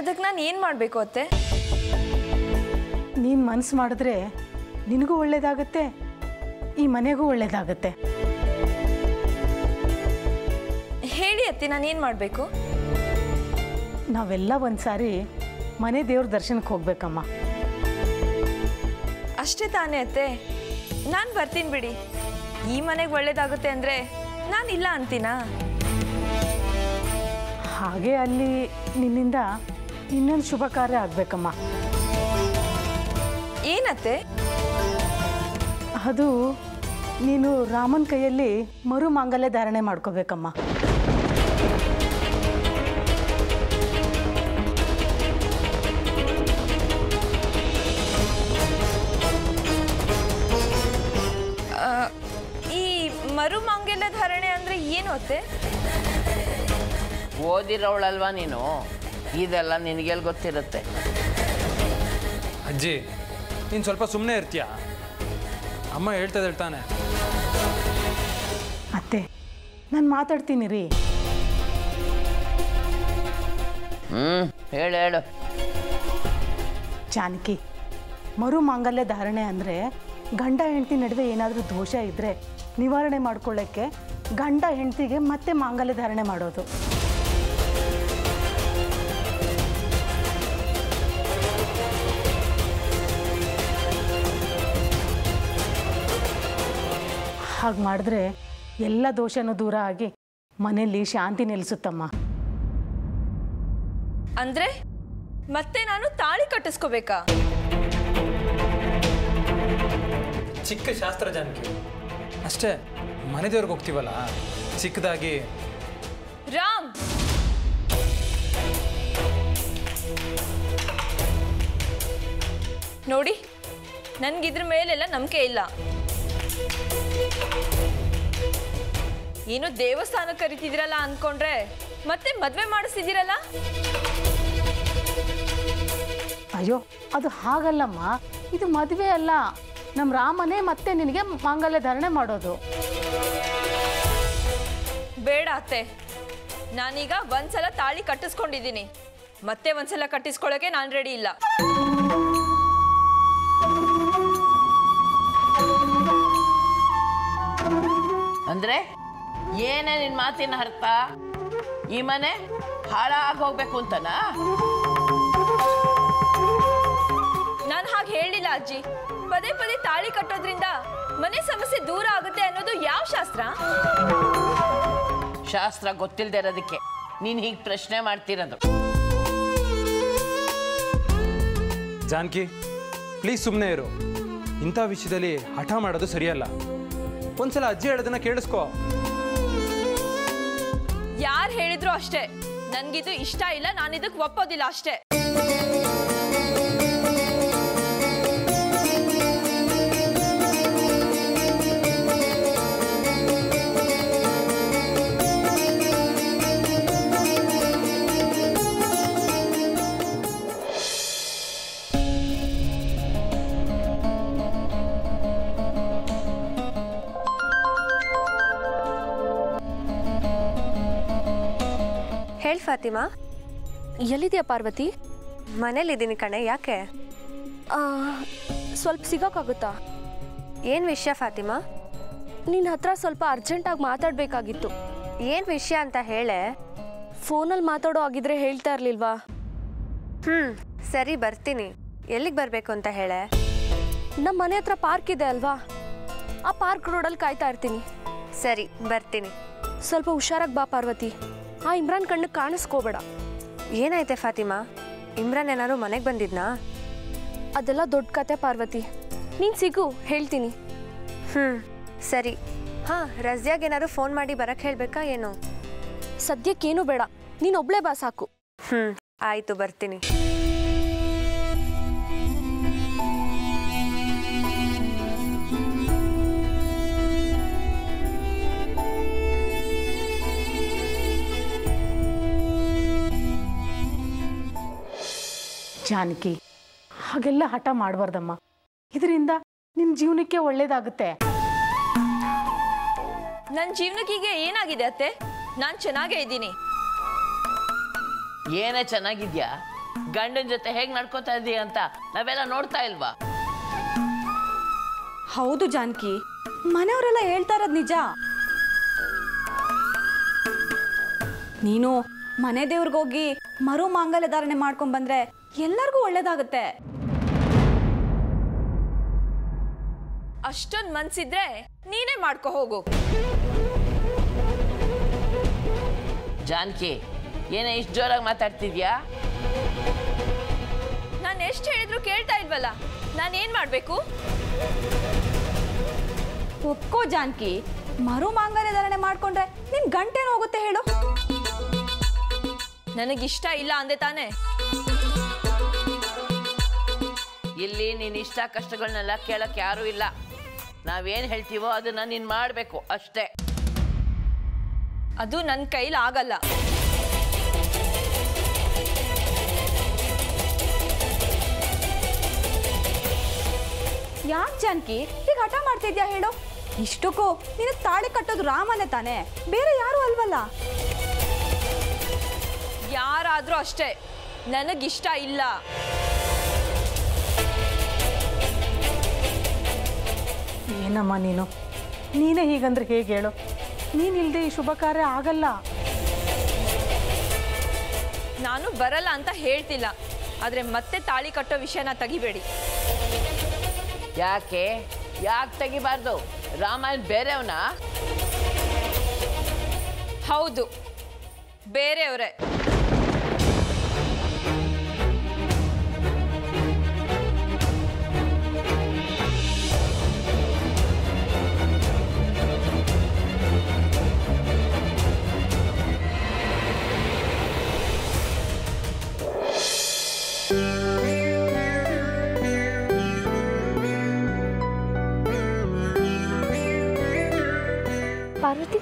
ಅದಕ್ಕೆ ನಾನು ಏನು ಮಾಡಬೇಕು ಅತ್ತೆ ನೀನು ಮನಸ್ಸು ಮಾಡಿದ್ರೆ ನಿನಗೂ ಒಳ್ಳೇದಾಗತ್ತೆ ಈ ಮನೆಗೂ ಒಳ್ಳೇದಾಗತ್ತೆ ಹೇಳಿ ಅತ್ತೆ ನಾನು ಏನು ಮಾಡಬೇಕು ನಾವೆಲ್ಲ ಒಂದು ಸಾರಿ ಮನೆ ದೇವ್ರ ದರ್ಶನಕ್ಕೆ ಹೋಗ್ಬೇಕಮ್ಮ ಅಷ್ಟೇ ತಾನೇ ಅತ್ತೆ ನಾನು ಬರ್ತೀನಿ ಬಿಡಿ ಈ ಮನೆಗೆ ಒಳ್ಳೇದಾಗುತ್ತೆ ಅಂದರೆ ನಾನು ಇಲ್ಲ ಅಂತೀನಾ ಹಾಗೆ ಅಲ್ಲಿ ನಿನ್ನಿಂದ ಇನ್ನೊಂದು ಶುಭ ಕಾರ್ಯ ಆಗಬೇಕಮ್ಮ ಏನತ್ತೆ ಅದು ನೀನು ರಾಮನ ಕೈಯಲ್ಲಿ ಮರು ಮಾಂಗಲ್ಯ ಧಾರಣೆ ಮಾಡ್ಕೋಬೇಕಮ್ಮ ಆ, ಈ ಮರು ಮಾಂಗಲ್ಯ ಧಾರಣೆ ಅಂದರೆ ಏನು ಅತ್ತೆ ಓದಿರೋಳಲ್ವಾ ನೀನು ಇದೆಲ್ಲ ನಿನಗೆಲ್ಲಿ ಗೊತ್ತಿರುತ್ತೆ ಅಜ್ಜಿ ನೀನು ಸ್ವಲ್ಪ ಸುಮ್ಮನೆ ಇರ್ತೀಯ ಅಮ್ಮ ಹೇಳ್ತಾ ಹೇಳ್ತಾನೆ ಅತ್ತೆ ನಾನು ಮಾತಾಡ್ತೀನಿ ರೀ ಹ್ಞೂ ಹೇಳು ಹೇಳು ಜಾನಕಿ ಮರು ಮಾಂಗಲ್ಯ ಧಾರಣೆ ಅಂದರೆ ಗಂಡ ಹೆಂಡತಿ ನಡುವೆ ಏನಾದರೂ ದೋಷ ಇದ್ದರೆ ನಿವಾರಣೆ ಮಾಡ್ಕೊಳ್ಳೋಕ್ಕೆ ಗಂಡ ಹೆಂಡತಿಗೆ ಮತ್ತೆ ಮಾಂಗಲ್ಯ ಧಾರಣೆ ಮಾಡೋದು ಹಾಗೆ ಮಾಡಿದ್ರೆ ಎಲ್ಲ ದೋಷನೂ ದೂರ ಆಗಿ ಮನೆಯಲ್ಲಿ ಶಾಂತಿ ನೆಲೆಸುತ್ತಮ್ಮ ಅಂದರೆ ಮತ್ತೆ ನಾನು ತಾಳಿ ಕಟ್ಟಿಸ್ಕೋಬೇಕಾ ಚಿಕ್ಕ ಶಾಸ್ತ್ರ ಜಾನಕಿ ಅಷ್ಟೇ ಮನೆ ದೇವ್ರಿಗೆ ಹೋಗ್ತೀವಲ್ಲ ಚಿಕ್ಕದಾಗಿ ರಾಮ್ ನೋಡಿ ನನ್ಗಿದ್ರ ಮೇಲೆಲ್ಲ ನಂಬಿಕೆ ಇಲ್ಲ ಏನು ದೇವಸ್ಥಾನ ಕರಿತಿದ್ದೀರಲ್ಲ ಅನ್ಕೊಂಡ್ರೆ ಮತ್ತೆ ಮದ್ವೆ ಮಾಡಿಸ್ತಿದ್ದೀರಲ್ಲ ಅಯ್ಯೋ ಅದು ಹಾಗಲ್ಲಮ್ಮ ಇದು ಮದುವೆ ಅಲ್ಲ ನಮ್ಮ ರಾಮನೇ ಮತ್ತೆ ನಿನಗೆ ಮಾಂಗಲ್ಯ ಧಾರಣೆ ಮಾಡೋದು ಬೇಡ ಅತ್ತೆ ನಾನೀಗ ಒಂದ್ಸಲ ತಾಳಿ ಕಟ್ಟಿಸ್ಕೊಂಡಿದ್ದೀನಿ ಮತ್ತೆ ಒಂದ್ಸಲ ಕಟ್ಟಿಸ್ಕೊಳ್ಳೋಕೆ ನಾನು ರೆಡಿ ಇಲ್ಲ ಅಂದರೆ ಏನೇ ನಿನ್ನ ಮಾತಿನ ಅರ್ಥ ಈ ಮನೆ ಹಾಳಾಗಿ ಹೋಗ್ಬೇಕು ಅಂತನಾ ನಾನು ಹಾಗೆ ಹೇಳಿಲ್ಲ ಅಜ್ಜಿ ಪದೇ ಪದೇ ತಾಳಿ ಕಟ್ಟೋದ್ರಿಂದ ಮನೆ ಸಮಸ್ಯೆ ದೂರ ಆಗುತ್ತೆ ಅನ್ನೋದು ಯಾವ ಶಾಸ್ತ್ರ ಶಾಸ್ತ್ರ ಗೊತ್ತಿಲ್ಲದೆ ಇರೋದಕ್ಕೆ ನೀನು ಹೀಗೆ ಪ್ರಶ್ನೆ ಮಾಡ್ತಿರೋದು ಜಾನಕಿ ಪ್ಲೀಸ್ ಸುಮ್ಮನೆ ಇರು ಇಂಥ ವಿಷಯದಲ್ಲಿ ಹಠ ಮಾಡೋದು ಸರಿಯಲ್ಲ ಒಂದ್ಸಲ ಅಜ್ಜಿ ಹೇಳೋದನ್ನ ಕೇಳಿಸ್ಕೋ ಯಾರು ಹೇಳಿದ್ರು ಅಷ್ಟೇ ನನ್ಗಿದು ಇಷ್ಟ ಇಲ್ಲ ನಾನು ಇದಕ್ಕೆ ಒಪ್ಪೋದಿಲ್ಲ ಅಷ್ಟೇ ಹೇಳ್ ಫಾತಿಮಾ ಎಲ್ಲಿದೆಯಾ ಪಾರ್ವತಿ ಮನೇಲಿದ್ದೀನಿ ಕಣೆ ಯಾಕೆ ಆ, ಸ್ವಲ್ಪ ಸಿಗೋಕ್ಕಾಗುತ್ತಾ ಏನು ವಿಷಯ ಫಾತಿಮಾ ನಿನ್ನ ಹತ್ರ ಸ್ವಲ್ಪ ಅರ್ಜೆಂಟಾಗಿ ಮಾತಾಡಬೇಕಾಗಿತ್ತು ಏನು ವಿಷಯ ಅಂತ ಹೇಳೆ ಫೋನಲ್ಲಿ ಮಾತಾಡೋ ಆಗಿದ್ರೆ ಹೇಳ್ತಾ ಇರಲಿಲ್ವಾ ಹ್ಞೂ ಸರಿ ಬರ್ತೀನಿ ಎಲ್ಲಿಗೆ ಬರಬೇಕು ಅಂತ ಹೇಳೆ ನಮ್ಮ ಮನೆ ಹತ್ರ ಪಾರ್ಕ್ ಇದೆ ಅಲ್ವಾ ಆ ಪಾರ್ಕ್ ರೋಡಲ್ಲಿ ಕಾಯ್ತಾ ಇರ್ತೀನಿ ಸರಿ ಬರ್ತೀನಿ ಸ್ವಲ್ಪ ಹುಷಾರಾಗಿ ಬಾ ಪಾರ್ವತಿ ಆ ಇಮ್ರಾನ್ ಕಣ್ಣಿಗೆ ಕಾಣಿಸ್ಕೋಬೇಡ ಏನಾಯ್ತೆ ಫಾತಿಮಾ ಇಮ್ರಾನ್ ಏನಾದ್ರು ಮನೆಗೆ ಬಂದಿದ್ನಾ ಅದೆಲ್ಲ ದೊಡ್ಡ ಕತೆ ಪಾರ್ವತಿ ನೀನು ಸಿಗು ಹೇಳ್ತೀನಿ ಹ್ಞೂ ಸರಿ ಹಾಂ ರಜ್ಯಾಗೆ ಏನಾದ್ರು ಫೋನ್ ಮಾಡಿ ಬರಕ್ಕೆ ಹೇಳಬೇಕಾ ಏನು ಸದ್ಯಕ್ಕೇನು ಬೇಡ ನೀನು ಒಬ್ಳೇ ಬಾ ಸಾಕು ಹ್ಞೂ ಆಯಿತು ಬರ್ತೀನಿ ಜಾನಕಿ ಹಾಗೆಲ್ಲ ಹಠ ಮಾಡಬಾರ್ದಮ್ಮ ಇದರಿಂದ ನಿಮ್ಮ ಜೀವನಕ್ಕೆ ಒಳ್ಳೇದಾಗುತ್ತೆ ನನ್ನ ಜೀವನಕ್ಕೀಗ ಏನಾಗಿದೆ ಅತ್ತೆ ನಾನು ಚೆನ್ನಾಗೇ ಇದ್ದೀನಿ ಏನೇ ಚೆನ್ನಾಗಿದ್ಯಾ ಗಂಡನ ಜೊತೆ ಹೇಗೆ ನಡ್ಕೋತಾ ಇದೀಯ ಅಂತ ನಾವೆಲ್ಲ ನೋಡ್ತಾ ಇಲ್ವಾ ಹೌದು ಜಾನಕಿ ಮನೆಯವರೆಲ್ಲ ಹೇಳ್ತಾ ಇರೋದು ನಿಜ ನೀನು ಮನೆ ದೇವ್ರಿಗೋಗಿ ಮರು ಮಾಂಗಲ್ಯ ಧಾರಣೆ ಮಾಡ್ಕೊಂಡ್ ಬಂದ್ರೆ ಎಲ್ಲರಿಗೂ ಒಳ್ಳೇದಾಗುತ್ತೆ ಅಷ್ಟೊಂದು ಮನ್ಸಿದ್ರೆ ನೀನೇ ಮಾಡ್ಕೊ ಹೋಗು ಜಾನಕಿ ಏನೇ ಇಷ್ಟು ಜೋರಾಗಿ ಮಾತಾಡ್ತಿದ್ಯಾ ನಾನು ಎಷ್ಟು ಹೇಳಿದ್ರು ಕೇಳ್ತಾ ಇಲ್ವಲ್ಲ ನಾನೇನ್ ಮಾಡ್ಬೇಕು ಒಪ್ಕೋ ಜಾನಕಿ ಮರು ಮಾಂಗಲ್ಯ ಧಾರಣೆ ಮಾಡ್ಕೊಂಡ್ರೆ ನಿನ್ ಗಂಟೆನೂ ಹೋಗುತ್ತೆ ಹೇಳು ನನಗಿಷ್ಟ ಇಲ್ಲ ಅಂದೆ ತಾನೆ ಇಲ್ಲಿ ನೀನ್ ಇಷ್ಟ ಕಷ್ಟಗಳನ್ನೆಲ್ಲ ಕೇಳಕ್ ಯಾರೂ ಇಲ್ಲ ನಾವೇನ್ ಹೇಳ್ತೀವೋ ಅದನ್ನ ನೀನ್ ಮಾಡ್ಬೇಕು ಅಷ್ಟೇ ಅದು ನನ್ನ ಕೈಲಿ ಆಗಲ್ಲ ಯಾಕೆ ಜಾನಕಿ ಈಗ ಹಠ ಮಾಡ್ತಿದ್ಯಾ ಹೇಳು ಇಷ್ಟಕ್ಕೂ ನಿನಗೆ ತಾಳಿ ಕಟ್ಟೋದು ರಾಮನೇ ತಾನೇ ಬೇರೆ ಯಾರು ಅಲ್ವಲ್ಲ ಯಾರಾದ್ರೂ ಅಷ್ಟೇ ನನಗಿಷ್ಟ ಇಲ್ಲ ಏನಮ್ಮ ನೀನು ನೀನೇ ಹೀಗಂದ್ರೆ ಹೇಗೆ ಹೇಳು ನೀನಿಲ್ಲದೆ ಈ ಶುಭ ಕಾರ್ಯ ಆಗಲ್ಲ ನಾನು ಬರಲ್ಲ ಅಂತ ಹೇಳ್ತಿಲ್ಲ ಆದ್ರೆ ಮತ್ತೆ ತಾಳಿ ಕಟ್ಟೋ ವಿಷಯನ ತೆಗಿಬೇಡಿ ಯಾಕೆ ಯಾಕೆ ತೆಗಿಬಾರ್ದು ರಾಮಾಯಣ ಬೇರೆಯವನಾ ಹೌದು ಬೇರೆಯವರೇ ಪಾರ್ವತಿ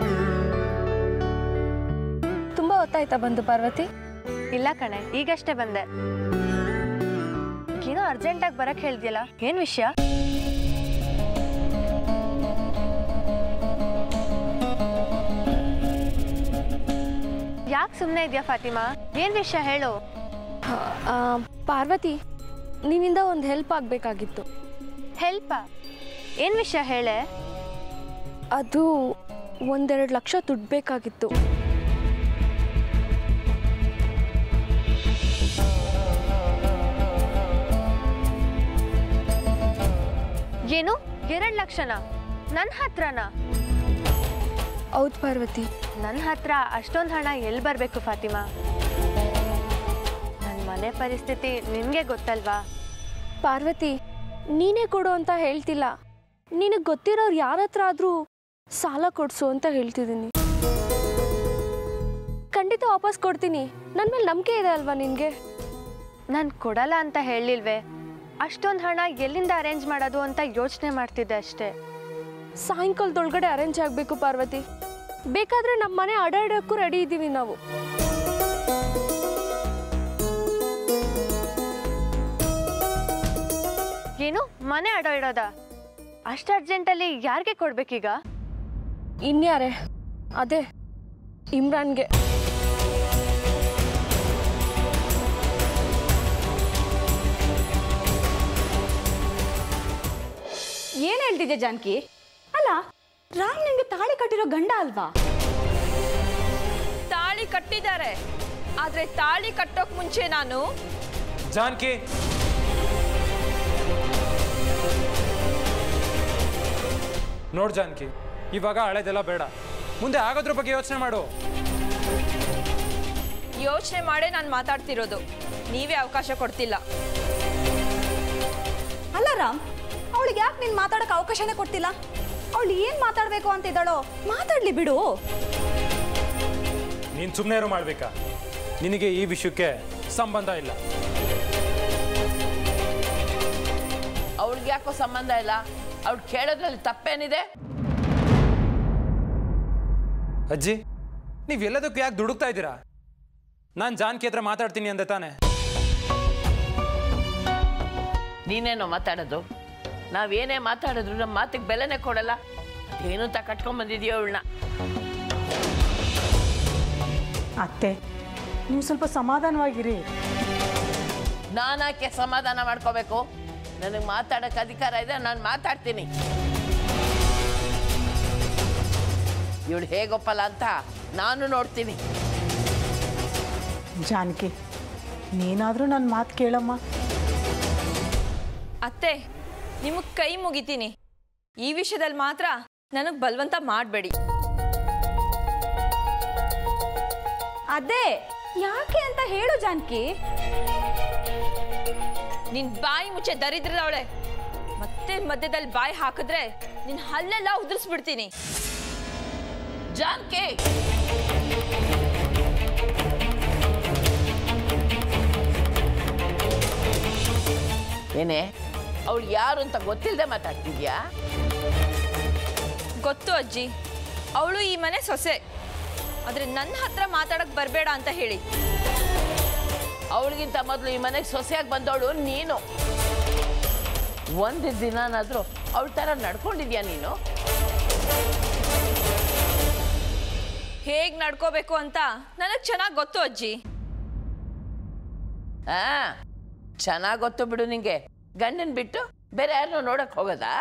ತುಂಬಾ ಹೊತ್ತಾಯ್ತಾ ಬಂದು ಪಾರ್ವತಿ ಇಲ್ಲ ಕಣೆ ಈಗಷ್ಟೇ ಬಂದೆ ಏನೋ ಅರ್ಜೆಂಟಾಗಿ ಬರಕ್ ಹೇಳ್ದಿಯಲ್ಲ ಏನ್ ವಿಷಯ ಯಾಕೆ ಸುಮ್ಮನೆ ಇದೆಯಾ ಫಾತಿಮಾ ಏನ್ ವಿಷಯ ಹೇಳು ಆ, ಪಾರ್ವತಿ ನಿನ್ನಿಂದ ಒಂದು ಹೆಲ್ಪ್ ಆಗಬೇಕಾಗಿತ್ತು ಹೆಲ್ಪ ಏನ್ ವಿಷಯ ಹೇಳೆ ಅದು ಒಂದೆರಡು ಲಕ್ಷ ದುಡ್ಡು ಬೇಕಾಗಿತ್ತು ಏನು ಎರಡ್ ಲಕ್ಷನಾ ನನ್ನ ಹತ್ರನಾ ಹೌದು ಪಾರ್ವತಿ ನನ್ನ ಹತ್ರ ಅಷ್ಟೊಂದು ಹಣ ಎಲ್ಲಿ ಬರಬೇಕು ಫಾತಿಮಾ ನನ್ನ ಮನೆ ಪರಿಸ್ಥಿತಿ ನಿನಗೆ ಗೊತ್ತಲ್ವಾ ಪಾರ್ವತಿ ನೀನೇ ಕೊಡು ಅಂತ ಹೇಳ್ತಿಲ್ಲ ನಿನಗೆ ಗೊತ್ತಿರೋರು ಯಾರ ಹತ್ರ ಆದರೂ ಸಾಲ ಕೊಡ್ಸು ಅಂತ ಹೇಳ್ತಿದ್ದೀನಿ ಖಂಡಿತ ವಾಪಸ್ ಕೊಡ್ತೀನಿ ನನ್ನ ಮೇಲೆ ನಂಬಿಕೆ ಇದೆ ಅಲ್ವಾ ನಿನಗೆ ನಾನು ಕೊಡಲ್ಲ ಅಂತ ಹೇಳಿಲ್ವೇ ಅಷ್ಟೊಂದು ಹಣ ಎಲ್ಲಿಂದ ಅರೇಂಜ್ ಮಾಡೋದು ಅಂತ ಯೋಚನೆ ಮಾಡ್ತಿದ್ದೆ ಅಷ್ಟೇ ಸಾಯಂಕಾಲದೊಳಗಡೆ ಅರೇಂಜ್ ಆಗಬೇಕು ಪಾರ್ವತಿ ಬೇಕಾದ್ರೆ ನಮ್ಮ ಮನೆ ಅಡ ಇಡೋಕ್ಕೂ ರೆಡಿ ಇದ್ದೀವಿ ನಾವು ಏನು ಮನೆ ಅಡ ಇಡೋದ ಅಷ್ಟು ಅರ್ಜೆಂಟಲ್ಲಿ ಯಾರಿಗೆ ಕೊಡ್ಬೇಕೀಗ ಇನ್ಯಾರೆ ಅದೇ ಇಮ್ರಾನ್ಗೆ ಏನ್ ಹೇಳ್ತಿದ್ಯಾ ಜಾನಕಿ ಅಲ್ಲ ರಾಮ್ ನಿನ್ಗೆ ತಾಳಿ ಕಟ್ಟಿರೋ ಗಂಡ ಅಲ್ವಾ ತಾಳಿ ಕಟ್ಟಿದ್ದಾರೆ ಆದ್ರೆ ತಾಳಿ ಕಟ್ಟೋಕ್ ಮುಂಚೆ ನಾನು ಜಾನಕಿ ನೋಡ್ ಜಾನಕಿ ಇವಾಗ ಹಳೆದೆಲ್ಲ ಬೇಡ ಮುಂದೆ ಆಗೋದ್ರ ಬಗ್ಗೆ ಯೋಚನೆ ಮಾಡು ಯೋಚನೆ ಮಾಡೇ ನಾನು ಮಾತಾಡ್ತಿರೋದು ನೀವೇ ಅವಕಾಶ ಕೊಡ್ತಿಲ್ಲ ಅಲ್ಲ ರಾಮ್ ಅವಳಿಗೆ ಯಾಕೆ ನೀನ್ ಮಾತಾಡಕ್ ಅವಕಾಶನೇ ಕೊಡ್ತಿಲ್ಲ ಅವಳು ಏನ್ ಮಾತಾಡ್ಬೇಕು ಅಂತ ಇದ್ದಾಳೋ ಮಾತಾಡ್ಲಿ ಬಿಡು ನೀನು ಸುಮ್ಮನೆ ಇರೋ ಮಾಡ್ಬೇಕಾ ನಿನಗೆ ಈ ವಿಷಯಕ್ಕೆ ಸಂಬಂಧ ಇಲ್ಲ ಅವಳಿಗೆ ಯಾಕೋ ಸಂಬಂಧ ಇಲ್ಲ ಅವ್ಳು ಕೇಳೋದ್ರಲ್ಲಿ ತಪ್ಪೇನಿದೆ ಅಜ್ಜಿ ನೀವು ಎಲ್ಲದಕ್ಕೂ ಯಾಕೆ ದುಡುಕ್ತಾ ಇದ್ದೀರಾ ನಾನು ಜಾನಕಿ ಹತ್ರ ಮಾತಾಡ್ತೀನಿ ಅಂದೆ ತಾನೆ ನೀನೇನೋ ಮಾತಾಡೋದು ನಾವೇನೇ ಮಾತಾಡಿದ್ರು ನಮ್ಮ ಮಾತಿಗೆ ಬೆಲೆನೇ ಕೊಡಲ್ಲ ಅದೇನು ತ ಕಟ್ಕೊಂಡ್ ಬಂದಿದೆಯೋ ಅವಳನ್ನ ಅತ್ತೆ ನೀವು ಸ್ವಲ್ಪ ಸಮಾಧಾನವಾಗಿರಿ ನಾನಾಕೆ ಸಮಾಧಾನ ಮಾಡ್ಕೋಬೇಕು ನನಗೆ ಮಾತಾಡೋಕೆ ಅಧಿಕಾರ ಇದೆ ನಾನು ಮಾತಾಡ್ತೀನಿ ಇವಳು ಹೇಗೊಪ್ಪಲ್ಲ ಅಂತ ನಾನು ನೋಡ್ತೀನಿ ಜಾನಕಿ ನೀನಾದರೂ ನನ್ನ ಮಾತು ಕೇಳಮ್ಮ ಅತ್ತೆ ನಿಮಗೆ ಕೈ ಮುಗಿತೀನಿ ಈ ವಿಷಯದಲ್ಲಿ ಮಾತ್ರ ನನಗೆ ಬಲವಂತ ಮಾಡಬೇಡಿ ಅದೇ ಯಾಕೆ ಅಂತ ಹೇಳು ಜಾನಕಿ ನಿನ್ ಬಾಯಿ ಮುಚ್ಚೆ ದರಿದ್ರದವಳೆ ಮತ್ತೆ ಮಧ್ಯದಲ್ಲಿ ಬಾಯಿ ಹಾಕಿದ್ರೆ ನಿನ್ ಹಲ್ಲೆಲ್ಲ ಉದುರಿಸ್ಬಿಡ್ತೀನಿ ಜಾನ್ಕಿ ಏನೇ ಅವಳು ಯಾರು ಅಂತ ಗೊತ್ತಿಲ್ಲದೆ ಮಾತಾಡ್ತಿದ್ಯಾ ಗೊತ್ತು ಅಜ್ಜಿ ಅವಳು ಈ ಮನೆ ಸೊಸೆ ಆದ್ರೆ ನನ್ನ ಹತ್ರ ಮಾತಾಡಕ್ ಬರಬೇಡ ಅಂತ ಹೇಳಿ ಅವಳಿಗಿಂತ ಮೊದಲು ಈ ಮನೆಗೆ ಸೊಸೆಯಾಗಿ ಬಂದವಳು ನೀನು ಒಂದು ದಿನನಾದ್ರೂ ಅವಳ ಥರ ನಡ್ಕೊಂಡಿದ್ಯಾ ನೀನು ಹೇಗ್ ನಡ್ಕೋಬೇಕು ಅಂತ ನನಗ್ ಚೆನ್ನಾಗಿ ಗೊತ್ತು ಅಜ್ಜಿ ಆ ಚೆನ್ನಾಗಿ ಗೊತ್ತು ಬಿಡು ನಿಂಗೆ ಗಂಡನ್ ಬಿಟ್ಟು ಬೇರೆ ಯಾರನ್ನೂ ನೋಡಕ್ ಹೋಗೋದಾ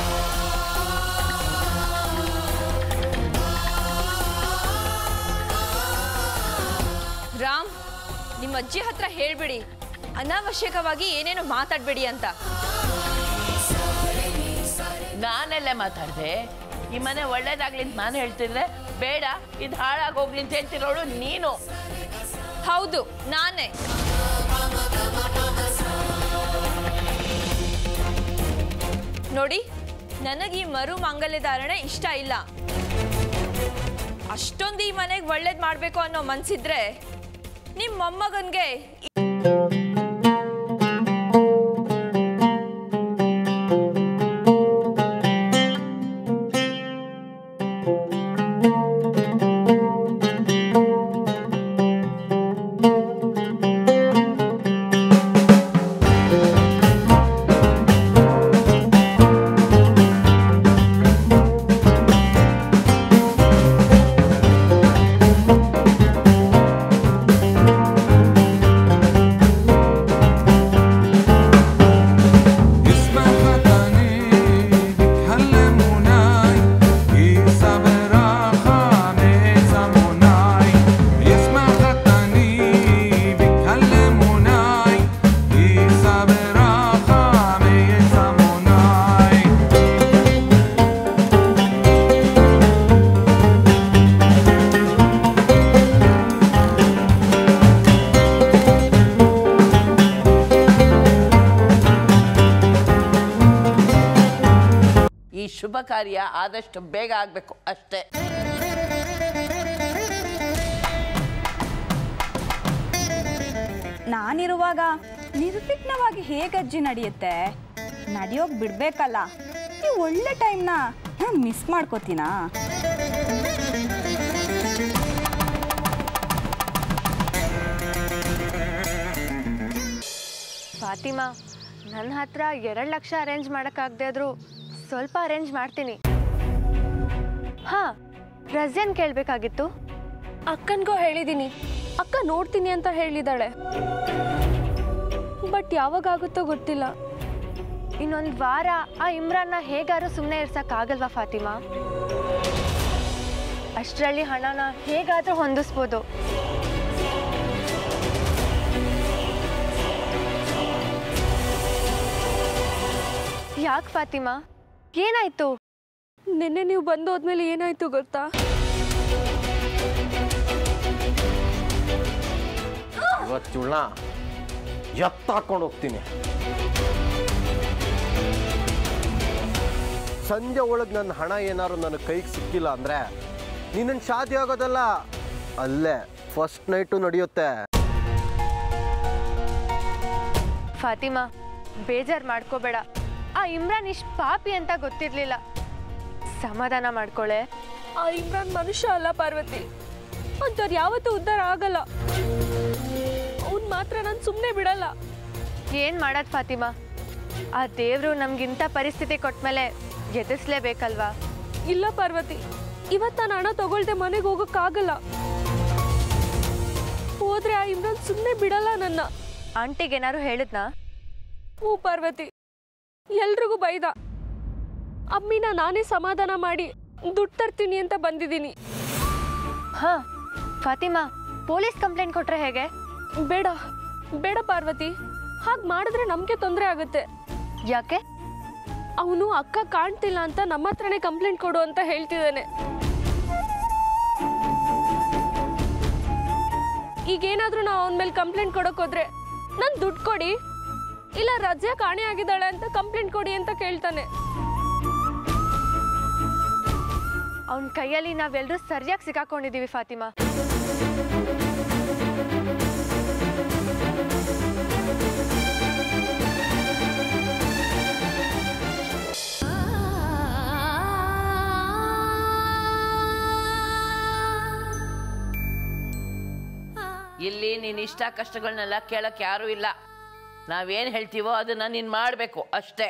ರಾಮ್ ನಿಮ್ಮ ಅಜ್ಜಿ ಹತ್ರ ಹೇಳ್ಬಿಡಿ ಅನಾವಶ್ಯಕವಾಗಿ ಏನೇನು ಮಾತಾಡ್ಬೇಡಿ ಅಂತ ನಾನೆಲ್ಲ ಮಾತಾಡ್ದೆ ಈ ಮನೆ ಒಳ್ಳೇದಾಗ್ಲಿ ಅಂತ ನಾನು ಹೇಳ್ತಿದ್ರೆ ಬೇಡ ಇದು ಹಾಳಾಗೋಗ್ಲಿ ಅಂತ ಹೇಳ್ತಿರೋಳು ನೀನು ಹೌದು ನಾನೇ ನೋಡಿ ನನಗೆ ಈ ಮರು ಮಾಂಗಲ್ಯ ಧಾರಣೆ ಇಷ್ಟ ಇಲ್ಲ ಅಷ್ಟೊಂದು ಈ ಮನೆಗೆ ಒಳ್ಳೇದ್ ಮಾಡ್ಬೇಕು ಅನ್ನೋ ಮನ್ಸಿದ್ರೆ ನಿಮ್ಮ ಮೊಮ್ಮಗನ್ಗೆ اسمها تاني بتكلموناي إيسا براخة ميسا موناي اسمها تاني بتكلموناي إيسا براخة ميسا موناي ಈ ಶುಭ ಕಾರ್ಯ ಆದಷ್ಟು ಬೇಗ ಆಗಬೇಕು ಅಷ್ಟೇ ನಾನಿರುವಾಗ ನಿರ್ವಿಘ್ನವಾಗಿ ಹೇಗೆ ಅಜ್ಜಿ ನಡೆಯುತ್ತೆ ನಡೆಯೋಕ್ ಬಿಡ್ಬೇಕಲ್ಲ ಈ ಒಳ್ಳೆ ಟೈಮ್ನ ನಾನು ಮಿಸ್ ಮಾಡ್ಕೋತೀನಾ ಫಾತಿಮಾ ನನ್ನ ಹತ್ರ ಎರಡು ಲಕ್ಷ ಅರೇಂಜ್ ಮಾಡೋಕ್ಕಾಗದೇ ಆದರೂ ಸ್ವಲ್ಪ ಅರೇಂಜ್ ಮಾಡ್ತೀನಿ ಹಾಂ ರಜನ್ ಕೇಳಬೇಕಾಗಿತ್ತು ಅಕ್ಕನಿಗೂ ಹೇಳಿದ್ದೀನಿ ಅಕ್ಕ ನೋಡ್ತೀನಿ ಅಂತ ಹೇಳಿದಾಳೆ ಬಟ್ ಯಾವಾಗ ಆಗುತ್ತೋ ಗೊತ್ತಿಲ್ಲ ಇನ್ನೊಂದು ವಾರ ಆ ಇಮ್ರಾನ್ನ ಹೇಗಾದ್ರೂ ಸುಮ್ಮನೆ ಇರ್ಸಕ್ಕಾಗಲ್ವಾ ಫಾತಿಮಾ ಅಷ್ಟರಲ್ಲಿ ಹಣನ ಹೇಗಾದ್ರೂ ಹೊಂದಿಸ್ಬೋದು ಯಾಕೆ ಫಾತಿಮಾ ಏನಾಯ್ತು ನಿನ್ನೆ ನೀವು ಬಂದು ಹೋದ್ಮೇಲೆ ಏನಾಯ್ತು ಗೊತ್ತಾ ಇವತ್ತಿಳ್ನ ಎತ್ತಾಕೊಂಡು ಹೋಗ್ತೀನಿ ಸಂಜೆ ಒಳಗೆ ನನ್ನ ಹಣ ಏನಾದ್ರು ನನ್ನ ಕೈಗೆ ಸಿಕ್ಕಿಲ್ಲ ಅಂದರೆ ನಿನ್ನ ಶಾದಿ ಆಗೋದಲ್ಲ ಅಲ್ಲೇ ಫಸ್ಟ್ ನೈಟು ನಡೆಯುತ್ತೆ ಫಾತಿಮಾ ಬೇಜಾರು ಮಾಡ್ಕೋಬೇಡ ಆ ಇಮ್ರಾನ್ ಇಷ್ಟು ಪಾಪಿ ಅಂತ ಗೊತ್ತಿರ್ಲಿಲ್ಲ ಸಮಾಧಾನ ಮಾಡ್ಕೊಳೆ ಆ ಇಮ್ರಾನ್ ಮನುಷ್ಯ ಅಲ್ಲ ಪಾರ್ವತಿ ಅಂಥವ್ರು ಯಾವತ್ತೂ ಉದ್ಧಾರ ಆಗಲ್ಲ ಅವ್ನು ಮಾತ್ರ ನಾನು ಸುಮ್ಮನೆ ಬಿಡಲ್ಲ ಏನು ಮಾಡೋದು ಫಾತಿಮಾ ಆ ದೇವರು ನಮ್ಗಿಂತ ಪರಿಸ್ಥಿತಿ ಕೊಟ್ಮೇಲೆ ಎದುರಿಸ್ಲೇಬೇಕಲ್ವಾ ಇಲ್ಲ ಪಾರ್ವತಿ ಇವತ್ತು ನಾನು ಹಣ ತಗೊಳ್ದೆ ಮನೆಗೆ ಹೋಗೋಕ್ಕಾಗಲ್ಲ ಹೋದ್ರೆ ಆ ಇಮ್ರಾನ್ ಸುಮ್ಮನೆ ಬಿಡಲ್ಲ ನನ್ನ ಆಂಟಿಗೇನಾದ್ರು ಹೇಳಿದ್ನಾ ಹ್ಞೂ ಪಾರ್ವತಿ ಎಲ್ರಿಗೂ ಬೈದ ಅಮ್ಮಿನ ನಾನೇ ಸಮಾಧಾನ ಮಾಡಿ ದುಡ್ಡು ತರ್ತೀನಿ ಅಂತ ಬಂದಿದ್ದೀನಿ ಹಾ ಫಾತಿಮಾ ಪೊಲೀಸ್ ಕಂಪ್ಲೇಂಟ್ ಕೊಟ್ರೆ ಹೇಗೆ ಬೇಡ ಬೇಡ ಪಾರ್ವತಿ ಹಾಗೆ ಮಾಡಿದ್ರೆ ನಮಗೆ ತೊಂದರೆ ಆಗುತ್ತೆ ಯಾಕೆ ಅವನು ಅಕ್ಕ ಕಾಣ್ತಿಲ್ಲ ಅಂತ ನಮ್ಮ ಹತ್ರನೇ ಕಂಪ್ಲೇಂಟ್ ಕೊಡು ಅಂತ ಹೇಳ್ತಿದ್ದಾನೆ ಈಗೇನಾದ್ರೂ ನಾವು ಅವನ ಮೇಲೆ ಕಂಪ್ಲೇಂಟ್ ಕೊಡಕ್ ಹೋದ್ರೆ ನನ್ ದುಡ್ಡು ಕೊಡಿ ಇಲ್ಲ ರಜೆ ಕಾಣೆ ಆಗಿದ್ದಾಳೆ ಅಂತ ಕಂಪ್ಲೇಂಟ್ ಕೊಡಿ ಅಂತ ಕೇಳ್ತಾನೆ ಅವನ ಕೈಯಲ್ಲಿ ನಾವೆಲ್ಲರೂ ಸರಿಯಾಗಿ ಸಿಕ್ಕಾಕೊಂಡಿದ್ದೀವಿ ಫಾತಿಮಾ ಇಲ್ಲಿ ನೀನ್ ಇಷ್ಟ ಕಷ್ಟಗಳನ್ನೆಲ್ಲ ಕೇಳಕ್ ಯಾರೂ ಇಲ್ಲ ನಾವೇನ್ ಹೇಳ್ತೀವೋ ಅದನ್ನ ನೀನ್ ಮಾಡ್ಬೇಕು ಅಷ್ಟೇ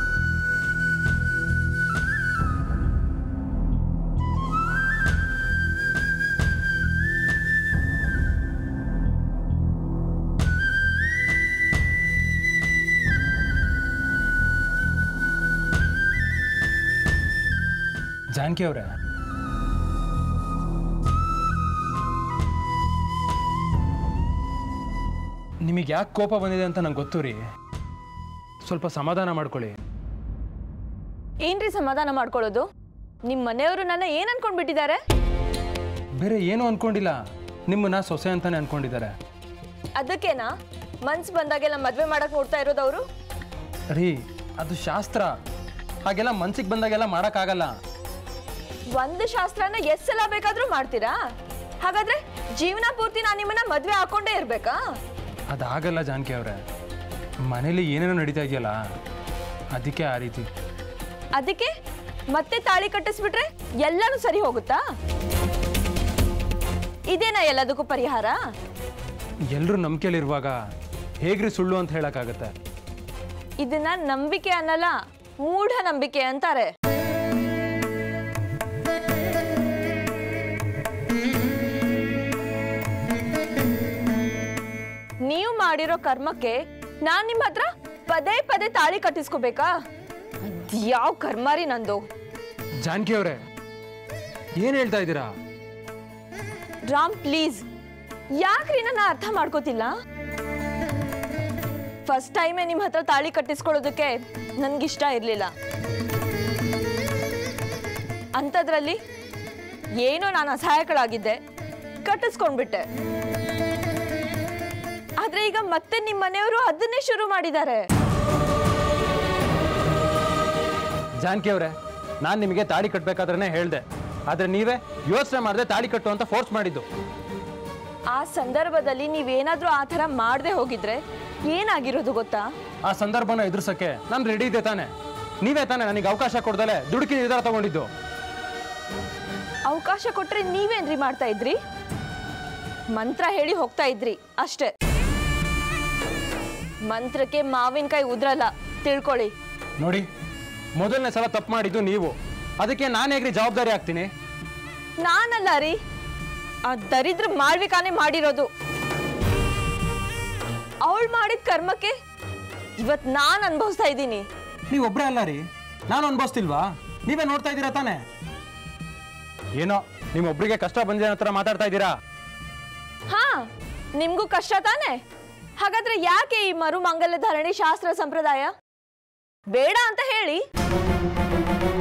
ಜಾನಕಿ ಅವರೇ ನಿಮಗೆ ಯಾಕೆ ಕೋಪ ಬಂದಿದೆ ಅಂತ ನಂಗೆ ಗೊತ್ತು ರೀ ಸ್ವಲ್ಪ ಸಮಾಧಾನ ಮಾಡ್ಕೊಳ್ಳಿ ಏನ್ರಿ ಸಮಾಧಾನ ಮಾಡ್ಕೊಳ್ಳೋದು ನಿಮ್ಮ ಮನೆಯವರು ನನ್ನ ಏನ್ ಅನ್ಕೊಂಡ್ಬಿಟ್ಟಿದ್ದಾರೆ ಬೇರೆ ಏನೂ ಅನ್ಕೊಂಡಿಲ್ಲ ನಿಮ್ಮನ್ನ ಸೊಸೆ ಅಂತಾನೆ ಅನ್ಕೊಂಡಿದ್ದಾರೆ ಅದಕ್ಕೇನಾ ಮನ್ಸ್ ಬಂದಾಗೆಲ್ಲ ಮದ್ವೆ ಮಾಡಕ್ ನೋಡ್ತಾ ಇರೋದು ಅವರು ರೀ ಅದು ಶಾಸ್ತ್ರ ಹಾಗೆಲ್ಲ ಮನ್ಸಿಗೆ ಬಂದಾಗೆಲ್ಲ ಮಾಡೋಕ್ಕಾಗಲ್ಲ ಒಂದು ಶಾಸ್ತ್ರನ ಎಷ್ಟ್ ಸಲ ಬೇಕಾದ್ರೂ ಮಾಡ್ತೀರಾ ಹಾಗಾದ್ರೆ ಜೀವನ ಪೂರ್ತಿ ನಾನು ನಿಮ್ಮನ್ನ ಮದ್ವೆ ಹಾಕೊಂಡೇ ಇರ್ಬೇಕಾ ಅದಾಗಲ್ಲ ಜಾನಕಿ ಅವರೇ ಮನೇಲಿ ಏನೇನೋ ನಡೀತಾ ಇದೆಯಲ್ಲ ಅದಕ್ಕೆ ಆ ರೀತಿ ಅದಕ್ಕೆ ಮತ್ತೆ ತಾಳಿ ಕಟ್ಟಿಸ್ಬಿಟ್ರೆ ಎಲ್ಲಾನು ಸರಿ ಹೋಗುತ್ತಾ ಇದೇನಾ ಎಲ್ಲದಕ್ಕೂ ಪರಿಹಾರ ಎಲ್ಲರೂ ನಂಬಿಕೆಯಲ್ಲಿರುವಾಗ ಹೇಗ್ರಿ ಸುಳ್ಳು ಅಂತ ಹೇಳೋಕ್ಕಾಗತ್ತೆ ಇದನ್ನ ನಂಬಿಕೆ ಅನ್ನಲ್ಲ ಮೂಢ ನಂಬಿಕೆ ಅಂತಾರೆ ನೀವು ಮಾಡಿರೋ ಕರ್ಮಕ್ಕೆ ನಾನ್ ನಿಮ್ಮ ಹತ್ರ ಪದೇ ಪದೇ ತಾಳಿ ಕಟ್ಟಿಸ್ಕೋಬೇಕಾ ಯಾವ ಕರ್ಮ ರೀ ನಂದು ಜಾನಕಿ ಅವರೇ ಏನು ಹೇಳ್ತಾ ಇದ್ದೀರಾ ರಾಮ್ ಪ್ಲೀಸ್ ಯಾಕ್ರಿ ನನ್ನ ಅರ್ಥ ಮಾಡ್ಕೋತಿಲ್ಲ ಫಸ್ಟ್ ಟೈಮೇ ನಿಮ್ಮ ಹತ್ರ ತಾಳಿ ಕಟ್ಟಿಸ್ಕೊಳ್ಳೋದಕ್ಕೆ ನನ್ಗಿಷ್ಟ ಇರಲಿಲ್ಲ ಅಂಥದ್ರಲ್ಲಿ ಏನೋ ನಾನು ಅಸಹಾಯಕಳಾಗಿದ್ದೆ ಕಟ್ಟಿಸ್ಕೊಂಡ್ಬಿಟ್ಟೆ ಆದ್ರೆ ಈಗ ಮತ್ತೆ ನಿಮ್ಮ ಮನೆಯವರು ಅದನ್ನೇ ಶುರು ಮಾಡಿದ್ದಾರೆ ಜಾನಕಿ ಅವರೇ ನಾನು ನಿಮಗೆ ತಾಳಿ ಕಟ್ಟಬೇಕಾದ್ರೆ ಹೇಳಿದೆ ಆದರೆ ನೀವೇ ಯೋಚನೆ ಮಾಡದೆ ತಾಳಿ ಕಟ್ಟು ಅಂತ ಫೋರ್ಸ್ ಮಾಡಿದ್ದು ಆ ಸಂದರ್ಭದಲ್ಲಿ ನೀವೇನಾದ್ರೂ ಆ ಥರ ಮಾಡದೆ ಹೋಗಿದ್ರೆ ಏನಾಗಿರೋದು ಗೊತ್ತಾ ಆ ಸಂದರ್ಭನ ಎದುರಿಸಕ್ಕೆ ನಾನು ರೆಡಿ ಇದ್ದೆ ತಾನೆ ನೀವೇ ತಾನೆ ನನಗೆ ಅವಕಾಶ ಕೊಡ್ದಲೆ ದುಡುಕಿ ನಿರ್ಧಾರ ತಗೊಂಡಿದ್ದು ಅವಕಾಶ ಕೊಟ್ರೆ ನೀವೇನ್ರಿ ಮಾಡ್ತಾ ಇದ್ರಿ ಮಂತ್ರ ಹೇಳಿ ಹೋಗ್ತಾ ಇದ್ರಿ ಅಷ್ಟೇ ಮಂತ್ರಕ್ಕೆ ಮಾವಿನಕಾಯಿ ಉದ್ರಲ್ಲ ತಿಳ್ಕೊಳ್ಳಿ ನೋಡಿ ಮೊದಲನೇ ಸಲ ತಪ್ಪು ಮಾಡಿದ್ದು ನೀವು ಅದಕ್ಕೆ ನಾನು ಹೇಗ್ರಿ ಜವಾಬ್ದಾರಿ ಆಗ್ತೀನಿ ನಾನಲ್ಲ ರೀ ಆ ದರಿದ್ರ ಮಾಳ್ವಿಕಾನೆ ಮಾಡಿರೋದು ಅವಳು ಮಾಡಿದ ಕರ್ಮಕ್ಕೆ ಇವತ್ ನಾನ್ ಅನುಭವಿಸ್ತಾ ಇದ್ದೀನಿ ನೀವು ಒಬ್ಬರೇ ಅಲ್ಲ ರೀ ನಾನು ಅನ್ಭವಿಸ್ತಿಲ್ವಾ ನೀವೇ ನೋಡ್ತಾ ಇದ್ದೀರಾ ತಾನೆ ಏನೋ ನಿಮ್ಮೊಬ್ರಿಗೆ ಕಷ್ಟ ಬಂದಿದೆ ಅನ್ನೋ ಥರ ಮಾತಾಡ್ತಾ ಇದ್ದೀರಾ ಹಾ ನಿಮ್ಗೂ ಕಷ್ಟ ತಾನೆ ಹಾಗಾದ್ರೆ ಯಾಕೆ ಈ ಮರು ಮಂಗಲ್ಯ ಧಾರಣೆ ಶಾಸ್ತ್ರ ಸಂಪ್ರದಾಯ ಬೇಡ ಅಂತ ಹೇಳಿ